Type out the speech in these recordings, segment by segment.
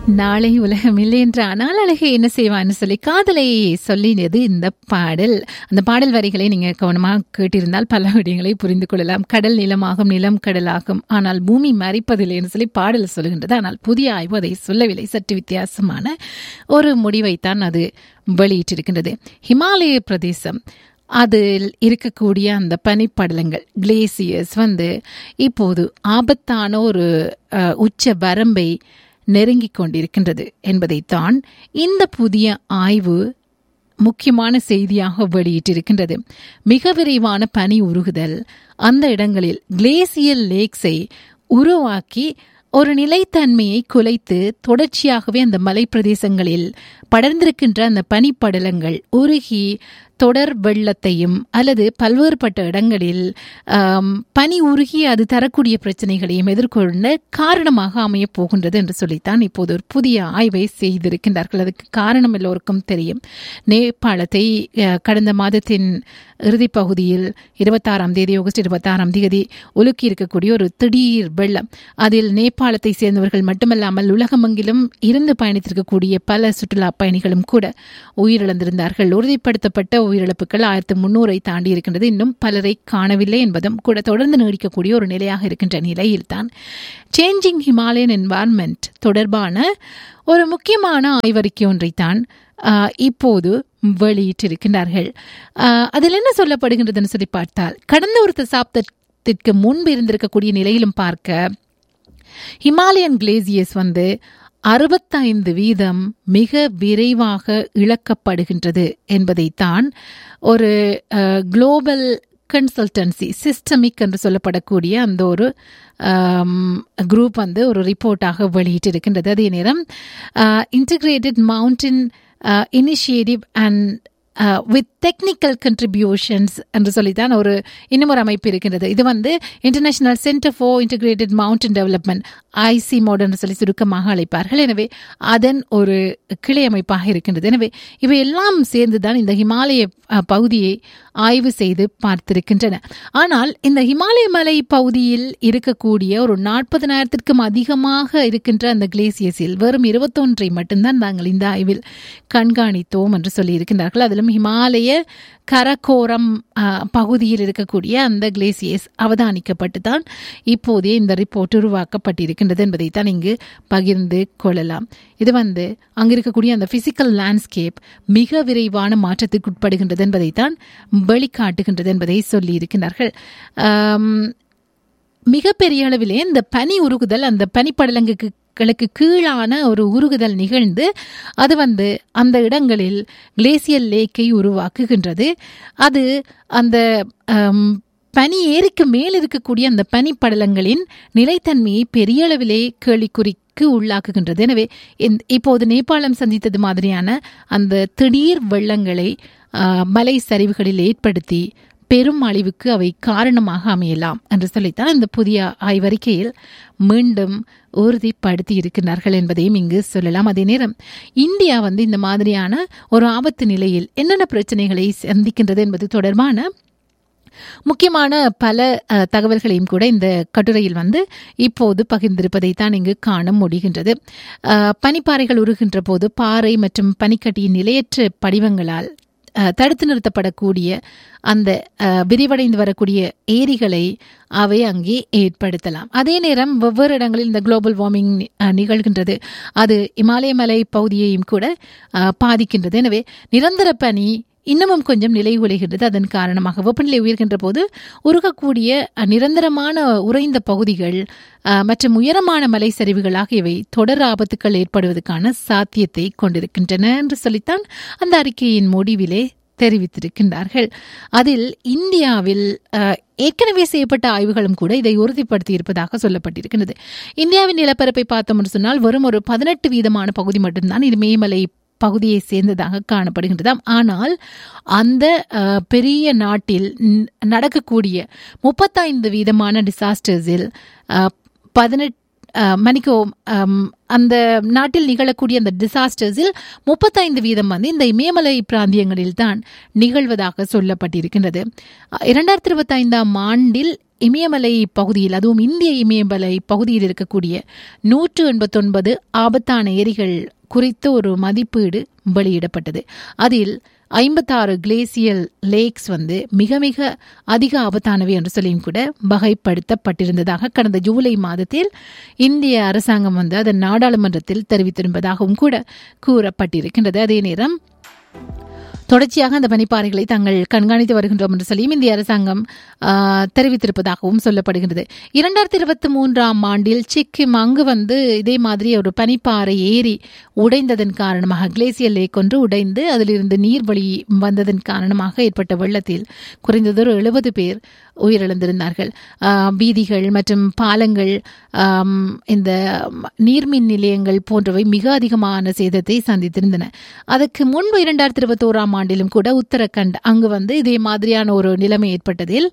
நாளை உலகம் இல்லை என்ற ஆனால் அழகை என்ன செய்வான்னு சொல்லி காதலை சொல்லினது இந்த பாடல் அந்த பாடல் வரிகளை நீங்க கவனமாக கேட்டிருந்தால் பல விடயங்களை புரிந்து கொள்ளலாம் கடல் நிலமாகும் நிலம் கடலாகும் ஆனால் பூமி மறிப்பதில்லைன்னு சொல்லி பாடல் சொல்லுகின்றது ஆனால் புதிய ஆய்வு அதை சொல்லவில்லை சற்று வித்தியாசமான ஒரு முடிவைத்தான் அது வெளியிட்டிருக்கின்றது ஹிமாலய பிரதேசம் அதில் இருக்கக்கூடிய அந்த பனிப்படலங்கள் கிளேசியர்ஸ் வந்து இப்போது ஆபத்தான ஒரு அஹ், உச்ச வரம்பை நெருங்கிக் கொண்டிருக்கின்றது என்பதைத்தான் இந்த புதிய ஆய்வு முக்கியமான செய்தியாக வெளியிட்டிருக்கின்றது மிக விரைவான பனி உருகுதல் அந்த இடங்களில் கிளேசியல் லேக்ஸை உருவாக்கி ஒரு நிலைத்தன்மையை குலைத்து தொடர்ச்சியாகவே அந்த மலைப்பிரதேசங்களில் படர்ந்திருக்கின்ற அந்த பனிப்படலங்கள் உருகி தொடர் வெள்ளத்தையும் அல்லது பல்வேறுபட்ட இடங்களில் ஆம், பனி உருகி அது தரக்கூடிய பிரச்சனைகளையும் எதிர்கொள்ள காரணமாக அமையப் போகின்றது என்று சொல்லித்தான் இப்போது ஒரு புதிய ஆய்வை செய்திருக்கின்றார்கள் அதுக்கு காரணம் எல்லோருக்கும் தெரியும் நேபாளத்தை அஹ், கடந்த மாதத்தின் இறுதிப் பகுதியில் இருபத்தாறாம் தேதி ஆகஸ்ட் இருபத்தாறாம் தேதி உலுக்கி இருக்கக்கூடிய ஒரு திடீர் வெள்ளம் அதில் நேபாளத்தை சேர்ந்தவர்கள் மட்டுமல்லாமல் உலகமெங்கிலும் இருந்து பயணித்திருக்கக்கூடிய பல சுற்றுலா பயணிகளும் கூட உயிரிழந்திருந்தார்கள் உறுதிப்படுத்தப்பட்ட உயிரிழப்புகள் ஆயிரத்து முன்னூறை தாண்டி இருக்கின்றது இன்னும் பலரை காணவில்லை என்பதும் கூட தொடர்ந்து நீடிக்கக்கூடிய ஒரு நிலையாக இருக்கின்ற நிலையில்தான் சேஞ்சிங் ஹிமாலயன் என்வாரன்மெண்ட் தொடர்பான ஒரு முக்கியமான ஆய்வறிக்கை ஒன்றைத்தான் ஆஹ், இப்போது வெளியிட்டிருக்கின்றார்கள் ஆஹ், அதில் என்ன சொல்லப்படுகின்றதுன்னு சொல்லி பார்த்தால் கடந்த ஒரு தசாப்தத்திற்கு முன்பு இருந்திருக்கக்கூடிய நிலையிலும் பார்க்க ஹிமாலயன் கிளேசியஸ் வந்து அறுபத்தைந்து வீதம் மிக விரைவாக இழக்கப்படுகின்றது என்பதைத்தான் ஒரு குளோபல் கன்சல்டன்சி சிஸ்டமிக் என்று சொல்லப்படக்கூடிய அந்த ஒரு குரூப் வந்து ஒரு ரிப்போர்ட்டாக வெளியிட்டிருக்கின்றது அதே நேரம் integrated mountain initiative and with technical contributions என்று சொல்லித்தான் ஒரு இன்னும் ஒரு அமைப்பு இருக்கின்றது இது வந்து international centre for integrated mountain development ICIMOD சொல்லி சுருக்கமாக அழைப்பார்கள் எனவே அதன் ஒரு கிளை அமைப்பாக இருக்கின்றது எனவே இவை எல்லாம் சேர்ந்துதான் இந்த ஹிமாலய அஹ், பகுதியை ஆய்வு செய்து பார்த்திருக்கின்றன ஆனால் இந்த ஹிமாலய மலை பகுதியில் இருக்கக்கூடிய ஒரு நாற்பதனாயிரத்திற்கும் அதிகமாக இருக்கின்ற அந்த கிளேசியஸில் வெறும் இருபத்தொன்றை மட்டும்தான் நாங்கள் இந்த ஆய்வில் கண்காணித்தோம் என்று சொல்லி இருக்கின்றார்கள் அதிலும் ஹிமாலய கரக்கோரம் அஹ், பகுதியில் இருக்கக்கூடிய அந்த கிளேசியஸ் அவதானிக்கப்பட்டு தான் இப்போதே இந்த ரிப்போர்ட் உருவாக்கப்பட்டிருக்கின்றது என்பதைத்தான் இங்கு பகிர்ந்து கொள்ளலாம் இது வந்து அங்கு இருக்கக்கூடிய அந்த பிசிக்கல் லேண்ட்ஸ்கேப் மிக விரைவான மாற்றத்துக்கு உட்படுகின்றது என்பதைத்தான் வெளிக்காட்டுகின்றது என்பதை சொல்லி இருக்கின்றார்கள் ஆம், மிகப்பெரிய அளவிலே இந்த பனி உருகுதல் அந்த பனிப்படலங்குக்கு களுக்கு கீழான ஒரு உருகுதல் நிகழ்ந்து அது வந்து அந்த இடங்களில் கிளேசியல் லேக்கை உருவாக்குகின்றது அது அந்த ஆம், பனி ஏரிக்கு மேல் இருக்கக்கூடிய அந்த பனிப்படலங்களின் நிலைத்தன்மையை பெரிய அளவிலே கேள்விக்குறிக்கு உள்ளாக்குகின்றது எனவே இந்த- இப்போது நேபாளம் சந்தித்தது மாதிரியான அந்த திடீர் வெள்ளங்களை ஆ, மலை சரிவுகளில் ஏற்படுத்தி பெரும் அழிவுக்கு அவை காரணமாக அமையலாம் என்று சொல்லித்தான் இந்த புதிய ஆய்வறிக்கையில் மீண்டும் உறுதிப்படுத்தி இருக்கிறார்கள் என்பதையும் இங்கு சொல்லலாம் அதே நேரம் இந்தியா வந்து இந்த மாதிரியான ஒரு ஆபத்து நிலையில் என்னென்ன பிரச்சனைகளை சந்திக்கின்றது என்பது தொடர்பான முக்கியமான பல அஹ், தகவல்களையும் கூட இந்த கட்டுரையில் வந்து இப்போது பகிர்ந்திருப்பதை தான் இங்கு காண முடிகின்றது அஹ், பனிப்பாறைகள் உருகின்ற போது பாறை மற்றும் பனிக்கட்டியின் நிலையற்ற படிவங்களால் அஹ், தடுத்து நிறுத்தப்படக்கூடிய அந்த அஹ், விரிவடைந்து வரக்கூடிய ஏரிகளை அவை அங்கே ஏற்படுத்தலாம் அதே நேரம் வெவ்வேறு இடங்களில் இந்த குளோபல் வார்மிங் நிகழ்கின்றது அது இமாலய மலை பகுதியையும் கூட அஹ், பாதிக்கின்றது எனவே நிரந்தர பனி இன்னமும் கொஞ்சம் நிலை உலைகின்றது அதன் காரணமாக வெப்பநிலை உயர்கின்ற போது உருகக்கூடிய அஹ், நிரந்தரமான உறைந்த பகுதிகள் அஹ், மற்றும் உயரமான மலை சரிவுகள் ஆகியவை தொடர் ஆபத்துக்கள் ஏற்படுவதற்கான சாத்தியத்தை கொண்டிருக்கின்றன என்று சொல்லித்தான் அந்த அறிக்கையின் முடிவிலே தெரிவித்திருக்கின்றார்கள் அதில் இந்தியாவில் அஹ், ஏற்கனவே செய்யப்பட்ட ஆய்வுகளும் கூட இதை உறுதிப்படுத்தி இருப்பதாக சொல்லப்பட்டிருக்கிறது இந்தியாவின் நிலப்பரப்பை பார்த்தோம் என்று சொன்னால் வெறும் ஒரு பதினெட்டு வீதமான பகுதி மட்டும்தான் இது மேமலை பகுதியை சேர்ந்ததாக காணப்படுகின்றதாம் ஆனால் அந்த அஹ், பெரிய நாட்டில் ந- நடக்கக்கூடிய முப்பத்தைந்து வீதமான டிசாஸ்டர்ஸில் பதினெட்டு மன்னிக்கவும் அம், அந்த நாட்டில் நிகழக்கூடிய அந்த டிசாஸ்டர்ஸில் முப்பத்தைந்து வீதம் வந்து இந்த இமயமலை பிராந்தியங்களில் தான் நிகழ்வதாக சொல்லப்பட்டிருக்கின்றது இரண்டாயிரத்தி இருபத்தைந்தாம் ஆண்டில் இமயமலை பகுதியில் அதுவும் இந்திய இமயமலை பகுதியில் இருக்கக்கூடிய நூற்று எண்பத்தொன்பது ஆபத்தான ஏரிகள் குறித்து ஒரு மதிப்பீடு வெளியிடப்பட்டது அதில் ஐம்பத்தாறு கிளேசியல் லேக்ஸ் வந்து மிக மிக அதிக ஆபத்தானவை என்று சொல்லியும் கூட வகைப்படுத்தப்பட்டிருந்ததாக கடந்த ஜூலை மாதத்தில் இந்திய அரசாங்கம் வந்து அதன் நாடாளுமன்றத்தில் தெரிவித்திருப்பதாகவும் கூட கூறப்பட்டிருக்கின்றது அதே நேரம் தொடர்ச்சியாக அந்த பனிப்பாறைகளை தாங்கள் கண்காணித்து வருகின்றோம் என்று சொல்லியும் இந்திய அரசாங்கம் தெரிவித்திருப்பதாகவும் சொல்லப்படுகிறது இரண்டாயிரத்தி இருபத்தி மூன்றாம் ஆண்டில் சிக்கிம் அங்கு வந்து இதே மாதிரி ஒரு பனிப்பாறை ஏறி உடைந்ததன் காரணமாக கிளேசியர் லேக் ஒன்று உடைந்து அதிலிருந்து நீர் வழி வந்ததன் காரணமாக ஏற்பட்ட வெள்ளத்தில் குறைந்தது ஒரு எழுபது பேர் உயிரிழந்திருந்தார்கள் வீதிகள் மற்றும் பாலங்கள் இந்த நீர்மின் நிலையங்கள் போன்றவை மிக அதிகமான சேதத்தை சந்தித்திருந்தன அதற்கு முன்பு இரண்டாயிரத்தி இருபத்தோராம் ஆண்டிலும் கூட உத்தரகண்ட் அங்கு வந்து இதே மாதிரியான ஒரு நிலைமை ஏற்பட்டதில்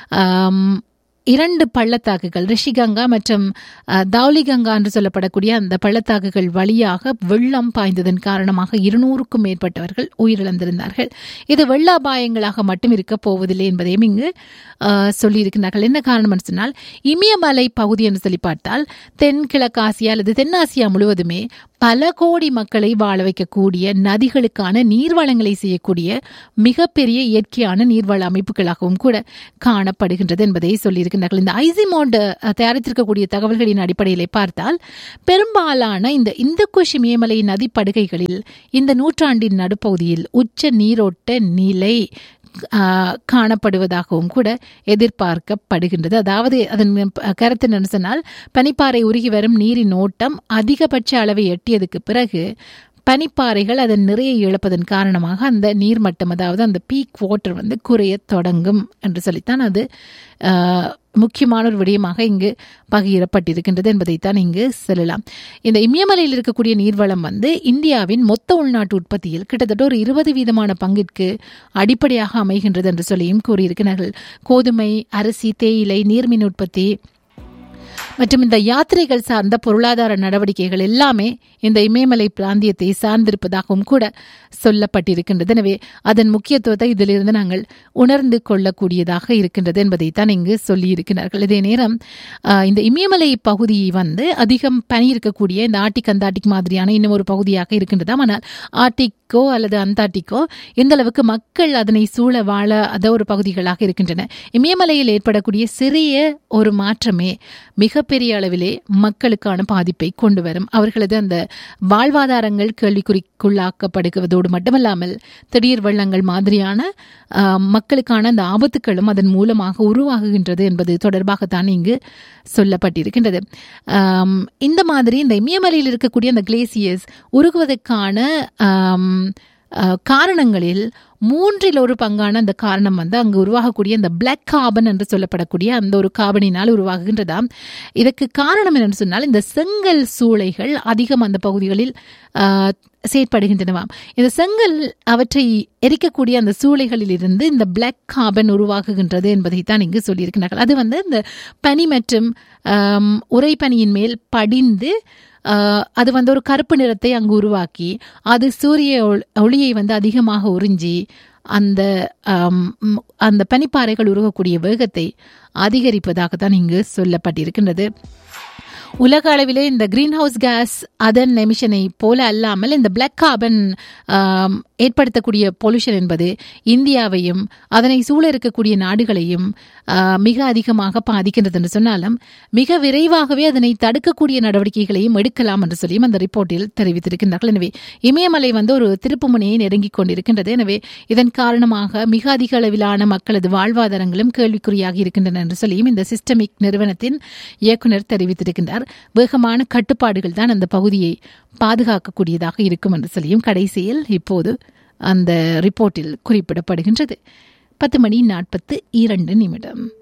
இரண்டு பள்ளத்தாக்குகள் ரிஷிகங்கா மற்றும் தௌலிகங்கா என்று சொல்லப்படக்கூடிய அந்த பள்ளத்தாக்குகள் வழியாக வெள்ளம் பாய்ந்ததன் காரணமாக இருநூறுக்கும் மேற்பட்டவர்கள் உயிரிழந்திருந்தார்கள் இது வெள்ள அபாயங்களாக மட்டும் இருக்க போவதில்லை என்பதையும் இங்கு சொல்லியிருக்கிறார்கள் என்ன காரணம் சொன்னால் இமயமலை பகுதி என்று சொல்லி பார்த்தால் தென்கிழக்காசியா அல்லது தென்னாசியா முழுவதுமே பல கோடி மக்களை வாழ வைக்கக்கூடிய நதிகளுக்கான நீர்வளங்களை செய்யக்கூடிய மிகப்பெரிய இயற்கையான நீர்வள அமைப்புகளாகவும் கூட காணப்படுகின்றது என்பதை சொல்லியிருக்கின்றார்கள் இந்த ஐசிமோண்ட் தயாரித்திருக்கக்கூடிய தகவல்களின் அடிப்படையிலே பார்த்தால் பெரும்பாலான இந்த இந்து குஷ் இமயமலை நதிப்படுகைகளில் இந்த நூற்றாண்டின் நடுப்பகுதியில் உச்ச நீரோட்ட நிலை காணப்படுவதாகவும் கூட எதிர்பார்க்கப்படுகின்றது அதாவது அதன் கருத்து என்ன சொன்னால் பனிப்பாறை உருகி வரும் நீரின் ஓட்டம் அதிகபட்ச அளவை எட்டியதுக்கு பிறகு பனிப்பாறைகள் அதன் நிறைய இழப்பதன் காரணமாக அந்த நீர்மட்டம் அதாவது அந்த பீக் வாட்டர் வந்து குறைய தொடங்கும் என்று சொல்லித்தான் அது முக்கியமான ஒரு விடயமாக இங்கு பகிரப்பட்டிருக்கின்றது என்பதைத்தான் இங்கு சொல்லலாம் இந்த இமயமலையில் இருக்கக்கூடிய நீர்வளம் வந்து இந்தியாவின் மொத்த உள்நாட்டு உற்பத்தியில் கிட்டத்தட்ட ஒரு இருபது வீதமான பங்கிற்கு அடிப்படையாக அமைகின்றது என்று சொல்லியும் கூறியிருக்கிறார்கள் கோதுமை அரிசி தேயிலை நீர்மின் உற்பத்தி மற்றும் இந்த யாத்திரைகள் சார்ந்த பொருளாதார நடவடிக்கைகள் எல்லாமே இந்த இமயமலை பிராந்தியத்தை சார்ந்திருப்பதாகவும் கூட சொல்லப்பட்டிருக்கின்றது எனவே அதன் முக்கியத்துவத்தை இதிலிருந்து நாங்கள் உணர்ந்து கொள்ளக்கூடியதாக இருக்கின்றது என்பதைத்தான் இங்கு சொல்லியிருக்கிறார்கள் இதே நேரம் இந்த இமயமலை பகுதி வந்து அதிகம் பனி இருக்கக்கூடிய இந்த ஆர்டிக் அந்தாட்டிக் மாதிரியான இன்னும் ஒரு பகுதியாக இருக்கின்றதாம் ஆனால் ஆர்டிக்கோ அல்லது அந்தாட்டிக்கோ எந்த அளவுக்கு மக்கள் அதனை சூழ வாழ அத ஒரு பகுதிகளாக இருக்கின்றன இமயமலையில் ஏற்படக்கூடிய சிறிய ஒரு மாற்றமே மிகப்பெரிய அளவிலே மக்களுக்கான பாதிப்பை கொண்டு வரும் அவர்களது அந்த வாழ்வாதாரங்கள் கேள்விக்குறிக்குள்ளாக்கப்படுவதோடு மட்டுமல்லாமல் திடீர் வெள்ளங்கள் மாதிரியான மக்களுக்கான அந்த ஆபத்துக்களும் அதன் மூலமாக உருவாகுகின்றது என்பது தொடர்பாகத்தான் இங்கு சொல்லப்பட்டிருக்கின்றது இந்த மாதிரி இந்த இமயமலையில் இருக்கக்கூடிய அந்த கிளேசியர்ஸ் உருகுவதற்கான காரணங்களில் மூன்றில் ஒரு பங்கான அந்த காரணம் வந்து அங்கு உருவாகக்கூடிய அந்த பிளாக் கார்பன் என்று சொல்லப்படக்கூடிய அந்த ஒரு கார்பனினால் உருவாகுகின்றதாம் இதற்கு காரணம் என்னன்னு சொன்னால் இந்த செங்கல் சூளைகள் அதிகம் அந்த பகுதிகளில் செயற்படுகின்றனவாம் இந்த செங்கல் அவற்றை எரிக்கக்கூடிய அந்த சூளைகளில் இருந்து இந்த பிளாக் கார்பன் உருவாகுகின்றது என்பதைத்தான் இங்கு சொல்லியிருக்கிறார்கள் அது வந்து இந்த பனி மற்றும் உரைப்பனியின் மேல் படிந்து அது வந்து ஒரு கருப்பு நிறத்தை அங்கு உருவாக்கி அது சூரிய ஒளியை வந்து அதிகமாக உறிஞ்சி அந்த அந்த பனிப்பாறைகள் உருகக்கூடிய வேகத்தை அதிகரிப்பதாக தான் இங்கு சொல்லப்பட்டிருக்கின்றது உலக அளவிலே இந்த கிரீன் ஹவுஸ் கேஸ் அதன் எமிஷனை போல அல்லாமல் இந்த பிளாக் கார்பன் ஏற்படுத்தக்கூடிய பொல்யூஷன் என்பது இந்தியாவையும் அதனை சூழ இருக்கக்கூடிய நாடுகளையும் மிக அதிகமாக பாதிக்கின்றது என்று சொன்னாலும் மிக விரைவாகவே அதனை தடுக்கக்கூடிய நடவடிக்கைகளையும் எடுக்கலாம் என்று சொல்லியும் அந்த ரிப்போர்ட்டில் தெரிவித்திருக்கின்றார்கள் எனவே இமயமலை வந்து ஒரு திருப்பு முனையை நெருங்கிக் கொண்டிருக்கின்றது எனவே இதன் காரணமாக மிக அதிக அளவிலான மக்களது வாழ்வாதாரங்களும் கேள்விக்குறியாக இருக்கின்றன என்று சொல்லியும் இந்த சிஸ்டமிக் நிறுவனத்தின் இயக்குநர் தெரிவித்திருக்கின்றார் வேகமான கட்டுப்பாடுகள் தான் அந்த பகுதியை பாதுகாக்கக்கூடியதாக இருக்கும் என்று சொல்லியும் கடைசியில் இப்போது அந்த ரிப்போர்ட்டில் குறிப்பிடப்படுகின்றது பத்து மணி நாற்பத்து இரண்டு நிமிடம்